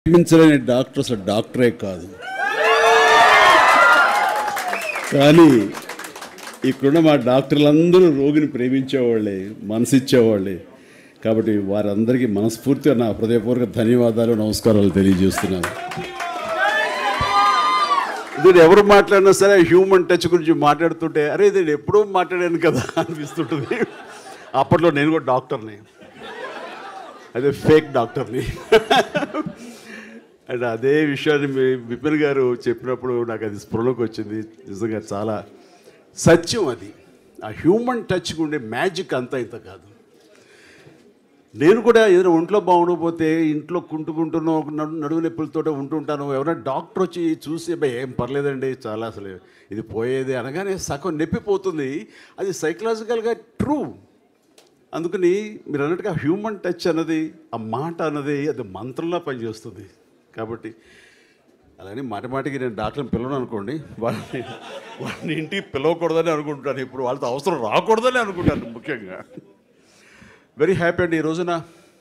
ప్రేమించలేని doctor అసలు డాక్టరే కాదు కానీ ఇక్కడున్న మా డాక్టర్లందరూ రోగిని ప్రేమించేవాళ్ళే మనసిచ్చేవాళ్ళే కాబట్టి వారందరికీ మనస్ఫూర్తిగా నా హృదయపూర్వక ధన్యవాదాలు నమస్కారాలు తెలియజేస్తున్నాను ఇది ఎవరు మాట్లాడినా సరే హ్యూమన్ టచ్ గురించి మాట్లాడుతుంటే అరే ఇది ఎప్పుడూ మాట్లాడాను కదా అనిపిస్తుంటుంది అప్పట్లో నేను కూడా డాక్టర్ని అదే ఫేక్ డాక్టర్ని అండ్ అదే విషయాన్ని మీ విపిన్ గారు చెప్పినప్పుడు నాకు అది స్పృహలోకి వచ్చింది నిజంగా చాలా సత్యం అది ఆ హ్యూమన్ టచ్ ఉండే మ్యాజిక్ అంతా ఇంత కాదు నేను కూడా ఏదైనా ఒంట్లో బాగుండకపోతే ఇంట్లో కుంటుకుంటున్నో నడు నడువు నొప్పులతో ఉంటుంటాను ఎవరైనా డాక్టర్ వచ్చి చూసి "అబ్బాయి, ఏం పర్లేదండి చాలా అసలు ఇది పోయేది అనగానే సగం నొప్పిపోతుంది అది సైకలాజికల్గా ట్రూ అందుకని మీరు అన్నట్టుగా హ్యూమన్ టచ్ అన్నది ఆ మాట అన్నది అది మంత్రంలా పనిచేస్తుంది కాబట్టి అలానే మాటి మాటికి నేను డాక్టర్ని పిలవను అనుకోండి వాళ్ళని వాళ్ళని ఇంటికి పిలవకూడదని అనుకుంటాను ఇప్పుడు వాళ్ళతో అవసరం రాకూడదని అనుకుంటాను ముఖ్యంగా వెరీ హ్యాపీ అండి ఈ రోజున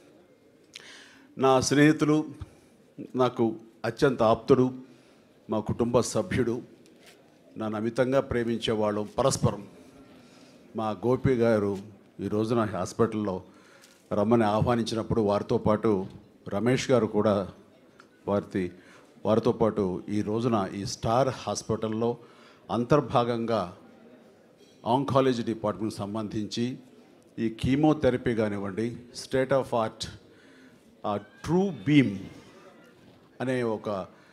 నా స్నేహితులు నాకు అత్యంత ఆప్తుడు మా కుటుంబ సభ్యుడు నన్ను అమితంగా ప్రేమించేవాళ్ళు పరస్పరం మా గోపి గారు ఈ రోజున హాస్పిటల్లో రమ్మని ఆహ్వానించినప్పుడు వారితో పాటు రమేష్ గారు కూడా వారి వారితో పాటు ఈ రోజున ఈ స్టార్ హాస్పిటల్లో అంతర్భాగంగా ఆంకాలజీ డిపార్ట్మెంట్ సంబంధించి ఈ కీమోథెరపీ కానివ్వండి state of art true beam అనే ఒక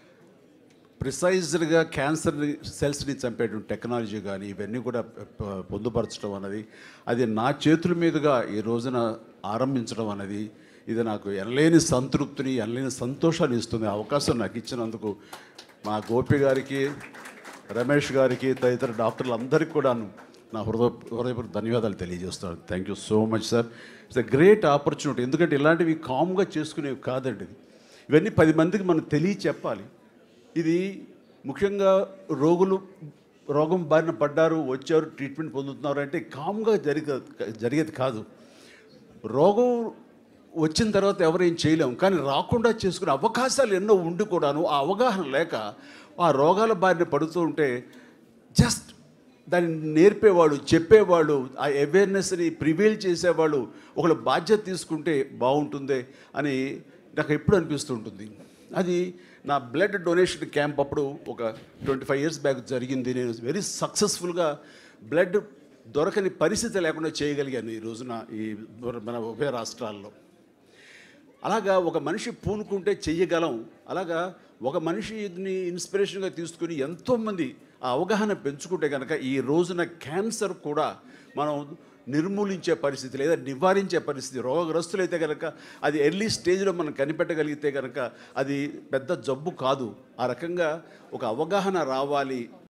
ప్రిసైజ్డ్గా క్యాన్సర్ సెల్స్ని చంపేటువంటి టెక్నాలజీ కానీ ఇవన్నీ కూడా ప- పొందుపరచడం అన్నది అది నా చేతుల మీదుగా ఈ రోజున ఆరంభించడం అనేది ఇది నాకు ఎనలేని సంతృప్తిని ఎనలేని సంతోషాన్ని ఇస్తుంది ఆ అవకాశం నాకు ఇచ్చినందుకు మా గోపి గారికి రమేష్ గారికి తదితర డాక్టర్లు అందరికీ కూడా నా హృదయ హృదయపూర్వక ధన్యవాదాలు తెలియజేస్తున్నాను thank you so much sir it's a great opportunity ఎందుకంటే ఇలాంటివి కామ్గా చేసుకునేవి కాదండి ఇది. ఇవన్నీ పది మందికి మనం తెలియ చెప్పాలి ఇది ముఖ్యంగా రోగులు రోగం బారిన పడ్డారు వచ్చారు ట్రీట్మెంట్ పొందుతున్నారు అంటే కామ్గా జరిగే జరిగేది కాదు రోగం వచ్చిన తర్వాత ఎవరేం చేయలేం కానీ రాకుండా చేసుకునే అవకాశాలు ఎన్నో ఉండి కూడాను ఆ అవగాహన లేక ఆ రోగాల బారిన పడుతూ ఉంటే జస్ట్ దాన్ని నేర్పేవాళ్ళు చెప్పేవాళ్ళు ఆ అవేర్నెస్ని ప్రివేల్ చేసేవాళ్ళు ఒకళ్ళ బాధ్యత తీసుకుంటే బాగుంటుందే అని నాకు ఎప్పుడు అనిపిస్తుంటుంది అది నా బ్లడ్ డొనేషన్ క్యాంప్ అప్పుడు ఒక ట్వంటీ ఫైవ్ ఇయర్స్ బ్యాక్ జరిగింది నేను వెరీ సక్సెస్ఫుల్గా బ్లడ్ దొరకని పరిస్థితి లేకుండా చేయగలిగాను ఈ రోజున ఈ మన ఉభయ రాష్ట్రాల్లో అలాగా ఒక మనిషి పూనుకుంటే చెయ్యగలం అలాగా ఒక మనిషిని ఇన్స్పిరేషన్గా తీసుకుని ఎంతోమంది ఆ అవగాహన పెంచుకుంటే కనుక ఈ రోజున క్యాన్సర్ కూడా మనం నిర్మూలించే పరిస్థితి లేదా నివారించే పరిస్థితి రోగగ్రస్తులైతే కనుక అది ఎర్లీ స్టేజ్లో మనం కనిపెట్టగలిగితే కనుక అది పెద్ద జబ్బు కాదు ఆ రకంగా ఒక అవగాహన రావాలి